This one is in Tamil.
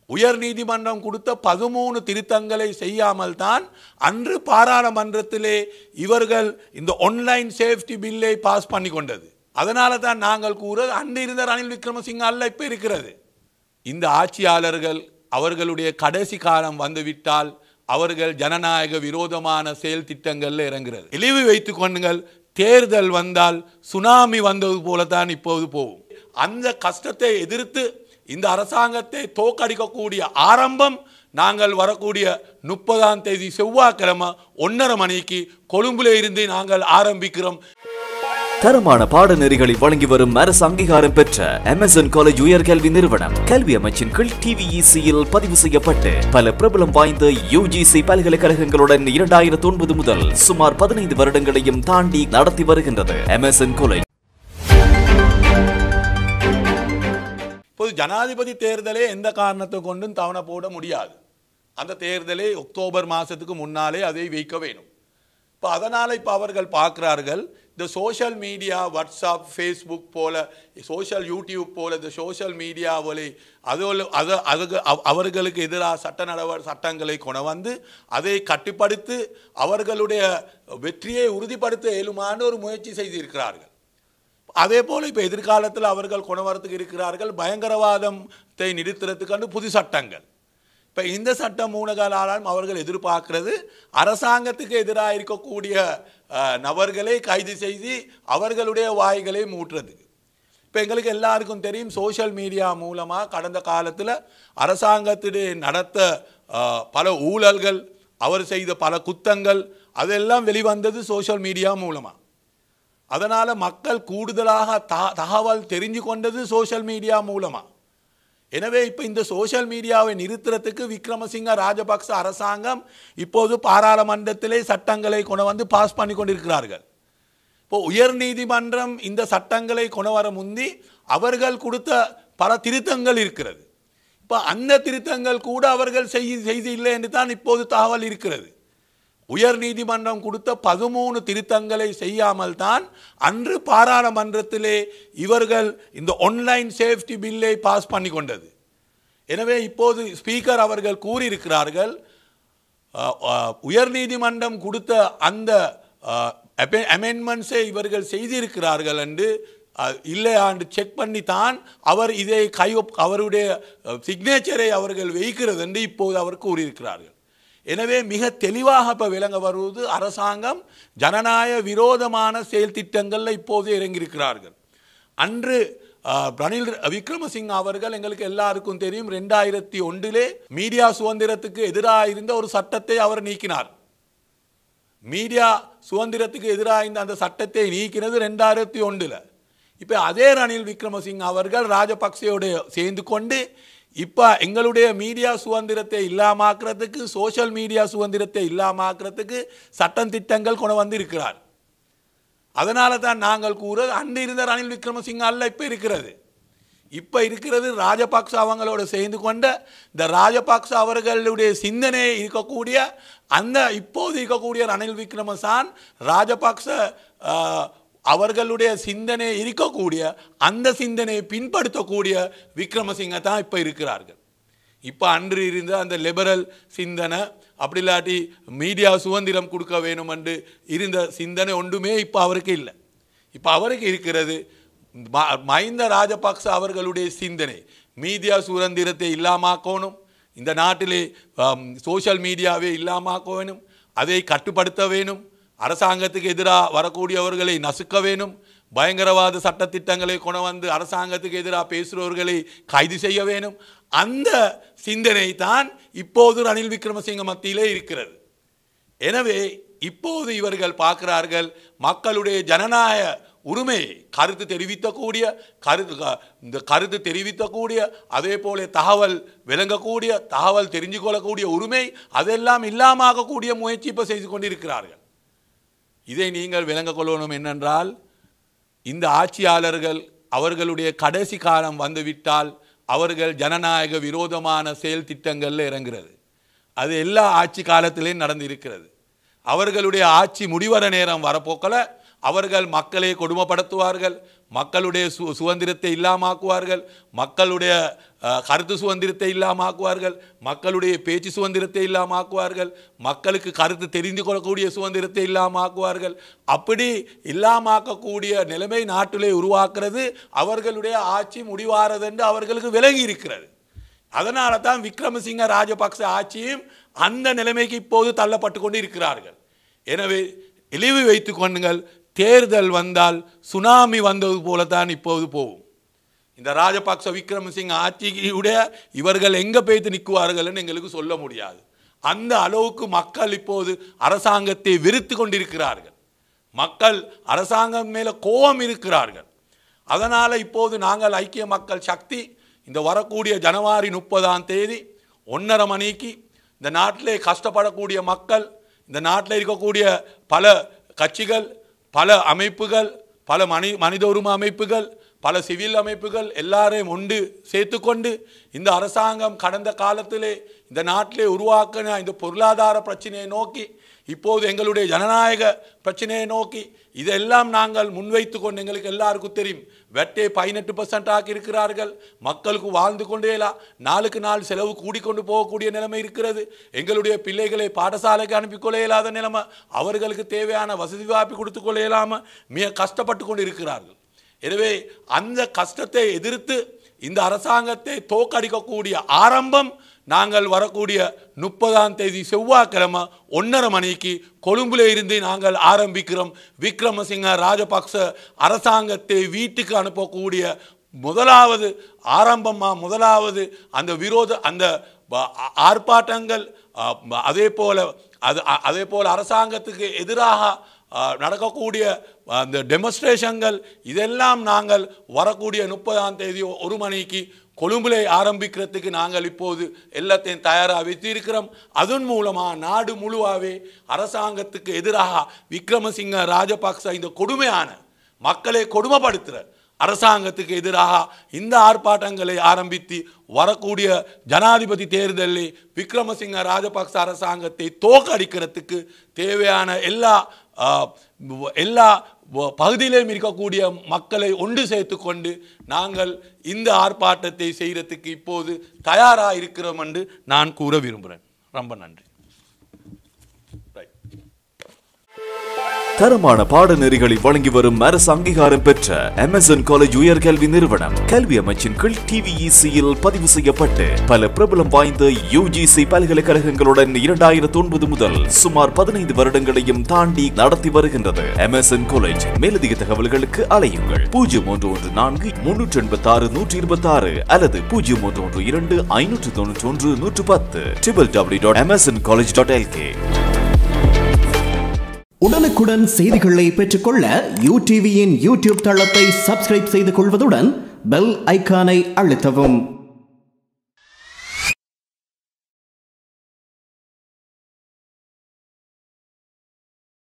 உயர் நீதிமன்றம் கொடுத்த பதிமூணு திருத்தங்களை செய்யாமல் தான் அன்று பாராளுமன்றத்திலே இவர்கள் இந்த ஆன்லைன் சேஃப்டி பில்லை பாஸ் பண்ணி கொண்டது அதனால தான் நாங்கள் கூற அன்று இருந்த ரணில் விக்ரமசிங்க அல்ல இப்போ இருக்கிறது இந்த ஆட்சியாளர்கள் அவர்களுடைய கடைசி காலம் வந்துவிட்டால் அவர்கள் ஜனநாயக விரோதமான செயல் திட்டங்களில் இறங்குறது இழிவு வைத்துக் கொண்டுங்கள் தேர்தல் வந்தால் சுனாமி வந்தது போலத்தான் இப்போது போகும் அந்த கஷ்டத்தை எதிர்த்து இந்த அரசாங்கத்தை தோக்கடிக்கக்கூடிய ஆரம்பம் நாங்கள் வரக்கூடிய முப்பதாம் தேதி செவ்வாய்க்கிழமை ஒன்றரை மணிக்கு கொழும்புல இருந்து நாங்கள் ஆரம்பிக்கிறோம் தரமான பாடநெறிகளை வழங்கி வரும் அரசு அங்கீகாரம் பெற்ற அமேசான் காலேஜ் உயர்கல்வி நிறுவனம் கல்வி அமைச்சின் கீழ் டிவிஇசியில் பதிவு செய்யப்பட்டு பல பிரபலம் வாய்ந்த யுஜிசி பல்கலைக்கழகங்களுடன் இரண்டாயிரத்தி ஒன்பது முதல் சுமார் பதினைந்து வருடங்களையும் தாண்டி நடத்தி வருகின்றது அமேசான் காலேஜ் இப்போது ஜனாதிபதி தேர்தலே எந்த காரணத்தை கொண்டும் தவணை போட முடியாது அந்த தேர்தலே அக்டோபர் மாதத்துக்கு முன்னாலே அதை வைக்க வேணும் இப்போ அதனால் இப்போ அவர்கள் பார்க்குறார்கள் இந்த சோஷியல் மீடியா வாட்ஸ்அப் ஃபேஸ்புக் போல சோஷியல் யூடியூப் போல இந்த சோஷியல் மீடியாவில் அதோல அது அதுக்கு அவ- அவர்களுக்கு எதிராக சட்ட நடவ சட்டங்களை கொண்டு வந்து அதை கட்டுப்படுத்தி அவர்களுடைய வெற்றியை உறுதிப்படுத்த இயலுமான ஒரு முயற்சி செய்திருக்கிறார்கள் அதே போல் இப்போ எதிர்காலத்தில் அவர்கள் கொண்டு வரத்துக்கு இருக்கிறார்கள் பயங்கரவாதத்தை நிறுத்துறதுக்கான புது சட்டங்கள் இப்போ இந்த சட்டம் மூலகாலம் அவர்கள் எதிர்பார்க்கிறது அரசாங்கத்துக்கு எதிராக இருக்கக்கூடிய அஹ், நபர்களை கைது செய்து அவர்களுடைய வாய்களை மூட்டுறதுக்கு இப்போ எங்களுக்கு எல்லாருக்கும் தெரியும் சோஷியல் மீடியா மூலமாக கடந்த காலத்தில் அரசாங்கத்துடைய நடத்த அஹ், பல ஊழல்கள் அவர் செய்த பல குத்தங்கள் அதெல்லாம் வெளிவந்தது சோஷியல் மீடியா மூலமாக அதனால் மக்கள் கூடுதலாக த- தகவல் தெரிஞ்சு கொண்டது சோஷியல் மீடியா மூலமாக எனவே இப்போ இந்த சோஷியல் மீடியாவை நிறுத்துறதுக்கு விக்ரமசிங்க ராஜபக்ச அரசாங்கம் இப்போது பாராளுமன்றத்திலே சட்டங்களை கொண்டு வந்து பாஸ் பண்ணி கொண்டிருக்கிறார்கள் இப்போ உயர் நீதிமன்றம் இந்த சட்டங்களை கொண்டு வர முந்தி அவர்கள் கொடுத்த பல திருத்தங்கள் இருக்கிறது இப்போ அந்த திருத்தங்கள் கூட அவர்கள் செய் செய்து இல்லை என்று தான் இப்போது தகவல் இருக்கிறது உயர் நீதிமன்றம் கொடுத்த பதிமூணு திருத்தங்களை செய்யாமல் தான் அன்று பாராளுமன்றத்திலே இவர்கள் இந்த ஆன்லைன் சேஃப்டி பில்லை பாஸ் பண்ணி கொண்டது எனவே இப்போது ஸ்பீக்கர் அவர்கள் கூறியிருக்கிறார்கள் அஹ், அஹ், உயர்நீதிமன்றம் கொடுத்த அந்த அமெண்ட்மெண்ட்ஸை இவர்கள் செய்திருக்கிறார்கள் என்று அஹ், இல்லையாண்டு செக் பண்ணி தான் அவர் இதை கை அவருடைய சிக்னேச்சரை அவர்கள் வைக்கிறது என்று இப்போது அவர் கூறியிருக்கிறார்கள் எனவே மிக தெளிவாக இப்போ விளங்க வருவது அரசாங்கம் ஜனநாயக விரோதமான செயல் திட்டங்களில் இப்போது இறங்கியிருக்கிறார்கள் அன்று அஹ், ரணில் விக்ரமசிங்க அவர்கள் எங்களுக்கு எல்லாருக்கும் தெரியும் ரெண்டாயிரத்தி ஒன்றிலே மீடியா சுதந்திரத்துக்கு எதிராக இருந்த ஒரு சட்டத்தை அவர் நீக்கினார் மீடியா சுதந்திரத்துக்கு எதிராக இந்த அந்த சட்டத்தை நீக்கினது ரெண்டாயிரத்தி ஒன்றில் இப்போ அதே ரணில் விக்ரமசிங்க அவர்கள் ராஜபக்சேயோட சேர்ந்து கொண்டு இப்போ எங்களுடைய மீடியா சுதந்திரத்தை இல்லாமாக்குறதுக்கு சோஷியல் மீடியா சுதந்திரத்தை இல்லாமாக்குறதுக்கு சட்டம் திட்டங்கள் கொண்டு வந்து இருக்கிறார் அதனால தான் நாங்கள் கூற அன்று இருந்த ரணில் விக்ரமசிங்க அல்ல இப்போ இருக்கிறது இப்போ இருக்கிறது ராஜபக்ச அவங்களோட சேர்ந்து கொண்ட இந்த ராஜபக்ச அவர்களுடைய சிந்தனை இருக்கக்கூடிய அந்த இப்போது இருக்கக்கூடிய ரணில் விக்ரமசான் ராஜபக்ச ஆஹ், அவர்களுடைய சிந்தனை இருக்கக்கூடிய அந்த சிந்தனையை பின்படுத்தக்கூடிய விக்ரமசிங்க தான் இப்போ இருக்கிறார்கள் இப்போ அன்று இருந்த அந்த லிபரல் சிந்தனை அப்படி இல்லாட்டி மீடியா சுதந்திரம் கொடுக்க வேணும் என்று இருந்த சிந்தனை ஒன்றுமே இப்போ அவருக்கு இல்லை இப்போ அவருக்கு இருக்கிறது ம- மஹிந்த ராஜபக்ச அவர்களுடைய சிந்தனை மீடியா சுதந்திரத்தை இல்லாமாக்கணும் இந்த நாட்டிலே சோஷியல் மீடியாவே இல்லாமாக்க வேணும் அதை கட்டுப்படுத்த வேணும் அரசாங்கத்துக்கு எதிராக வரக்கூடியவர்களை நசுக்க வேணும் பயங்கரவாத சட்டத்திட்டங்களை கொண்டு வந்து அரசாங்கத்துக்கு எதிராக பேசுகிறவர்களை கைது செய்ய வேணும் அந்த சிந்தனை தான் இப்போது ரணில் விக்ரமசிங்க மத்தியிலே இருக்கிறது எனவே இப்போது இவர்கள் பார்க்கிறார்கள் மக்களுடைய ஜனநாயக உரிமை கருத்து தெரிவிக்கக்கூடிய கருத்து க- இந்த கருத்து தெரிவிக்கக்கூடிய அதே போல தகவல் விளங்கக்கூடிய தகவல் தெரிஞ்சு கொள்ளக்கூடிய உரிமை அதெல்லாம் இல்லாமக்கூடிய முயற்சி இப்போ செய்து கொண்டிருக்கிறார்கள் இதை நீங்கள் விளங்க கொள்ளணும் என்னென்றால் இந்த ஆட்சியாளர்கள் அவர்களுடைய கடைசி காலம் வந்துவிட்டால் அவர்கள் ஜனநாயக விரோதமான செயல் திட்டங்களில் இறங்குறது அது எல்லா ஆட்சி காலத்திலையும் நடந்து இருக்கிறது அவர்களுடைய ஆட்சி முடிவர நேரம் வரப்போக்கல அவர்கள் மக்களை கொடுமைப்படுத்துவார்கள் மக்களுடைய சு சுதந்திரத்தை இல்லாமாக்குவார்கள் மக்களுடைய அஹ், கருத்து சுதந்திரத்தை இல்லாமாக்குவார்கள் மக்களுடைய பேச்சு சுதந்திரத்தை இல்லாமாக்குவார்கள் மக்களுக்கு கருத்து தெரிந்து கொள்ளக்கூடிய சுதந்திரத்தை இல்லாமாக்குவார்கள் அப்படி இல்லாமாக்கக்கூடிய நிலைமை நாட்டிலே உருவாக்குறது அவர்களுடைய ஆட்சி முடிவாரது என்று அவர்களுக்கு விலகி இருக்கிறது அதனால தான் விக்ரமசிங்க ராஜபக்ச ஆட்சியும் அந்த நிலைமைக்கு இப்போது தள்ளப்பட்டு கொண்டு இருக்கிறார்கள் எனவே இழிவு வைத்துக் கொள்ளுங்கள் தேர்தல் வந்தால் சுனாமி வந்தது போலத்தான் இப்போது போகும் இந்த ராஜபக்ச விக்ரமசிங்க ஆட்சியுடைய இவர்கள் எங்க போய்த்து நிற்குவார்கள்னு எங்களுக்கு சொல்ல முடியாது அந்த அளவுக்கு மக்கள் இப்போது அரசாங்கத்தை வெறுத்து கொண்டிருக்கிறார்கள் மக்கள் அரசாங்கம் மேல கோபம் இருக்கிறார்கள் அதனால இப்போது நாங்கள் ஐக்கிய மக்கள் சக்தி இந்த வரக்கூடிய ஜனவரி முப்பதாம் தேதி ஒன்றரை மணிக்கு இந்த நாட்டிலே கஷ்டப்படக்கூடிய மக்கள் இந்த நாட்டில் இருக்கக்கூடிய பல கட்சிகள் பல அமைப்புகள் பல மனி மனித உரிமை அமைப்புகள் பல சிவில் அமைப்புகள் எல்லாரையும் ஒன்று சேர்த்துக்கொண்டு இந்த அரசாங்கம் கடந்த காலத்திலே இந்த நாட்டிலே உருவாக்கின இந்த பொருளாதார பிரச்சனையை நோக்கி இப்போது எங்களுடைய ஜனநாயக பிரச்சனையை நோக்கி இதெல்லாம் நாங்கள் முன்வைத்து கொண்டு எங்களுக்கு எல்லாருக்கும் தெரியும் வெட்டை பதினெட்டு பர்சன்ட் ஆக்கி இருக்கிறார்கள் மக்களுக்கு வாழ்ந்து கொண்டேலா நாளுக்கு நாள் செலவு கூடிக்கொண்டு போகக்கூடிய நிலைமை இருக்கிறது எங்களுடைய பிள்ளைகளை பாடசாலைக்கு அனுப்பி கொள்ள இயலாத நிலைமை அவர்களுக்கு தேவையான வசதி வாய்ப்பு கொடுத்து கொள்ள இயலாமல் மிக கஷ்டப்பட்டு கொண்டு இருக்கிறார்கள் எனவே அந்த கஷ்டத்தை எதிர்த்து இந்த அரசாங்கத்தை தோக்கடிக்கக்கூடிய ஆரம்பம் நாங்கள் வரக்கூடிய முப்பதாம் தேதி செவ்வாய்க்கிழமை ஒன்றரை மணிக்கு கொழும்புல இருந்து நாங்கள் ஆரம்பிக்கிறோம் விக்ரமசிங்க ராஜபக்ச அரசாங்கத்தை வீட்டுக்கு அனுப்பக்கூடிய முதலாவது ஆரம்பமாக முதலாவது அந்த விரோத அந்த ப- ஆ- ஆர்ப்பாட்டங்கள் ஆ, அதே போல அது அ- அதே போல அரசாங்கத்துக்கு எதிராக ஆ, நடக்கக்கூடிய அந்த டெமோஸ்ட்ரேஷன்கள் இதெல்லாம் நாங்கள் வரக்கூடிய முப்பதாம் தேதி ஒரு மணிக்கு கொழும்புல ஆரம்பிக்கிறதுக்கு நாங்கள் இப்போது எல்லாத்தையும் தயாராக வைத்திருக்கிறோம் அதன் மூலமாக நாடு முழுவாவே அரசாங்கத்துக்கு எதிராக விக்ரமசிங்க ராஜபக்ச இந்த கொடுமையான மக்களை கொடுமைப்படுத்துகிற அரசாங்கத்துக்கு எதிராக இந்த ஆர்ப்பாட்டங்களை ஆரம்பித்து வரக்கூடிய ஜனாதிபதி தேர்தலில் விக்ரமசிங்க ராஜபக்ச அரசாங்கத்தை தோக்கடிக்கிறதுக்கு தேவையான எல்லா ஆ, எல்லா வ- பகுதியிலும் இருக்கக்கூடிய மக்களை ஒன்று சேர்த்து கொண்டு நாங்கள் இந்த ஆர்ப்பாட்டத்தை செய்கிறதுக்கு இப்போது தயாராக இருக்கிறோம் என்று நான் கூற விரும்புகிறேன் ரொம்ப நன்றி ரைட் தரமான பாடநெறிகளை வழங்கி வரும் அரசு அங்கீகாரம் பெற்ற அமேசான் காலேஜ் உயர்கல்வி நிறுவனம் கல்வி அமைச்சின் கீழ் டிவிஇசியில் பதிவு செய்யப்பட்டு பல பிரபலம் வாய்ந்த யுஜிசி பல்கலைக்கழகங்களுடன் இரண்டாயிரத்தி ஒன்பது முதல் சுமார் பதினைந்து வருடங்களையும் தாண்டி நடத்தி வருகின்றது அமேசான் காலேஜ் மேலதிக தகவல்களுக்கு அலையுங்கள் பூஜ்ஜியம் ஒன்று ஒன்று நான்கு முன்னூற்றி எண்பத்தி ஆறு நூற்றி இருபத்தி ஆறு அல்லது பூஜ்ஜியம் ஒன்று ஒன்று இரண்டு ஐநூற்று தொண்ணூற்றி ஒன்று நூற்று பத்து triple W dot Amazon college dot LK உடனுக்குடன் செய்திகளை பெற்றுக்கொள்ள யூ டிவியின் யூடியூப் தளத்தை சப்ஸ்கிரைப் செய்து கொள்வதுடன் பெல் ஐகானை அழுத்தவும்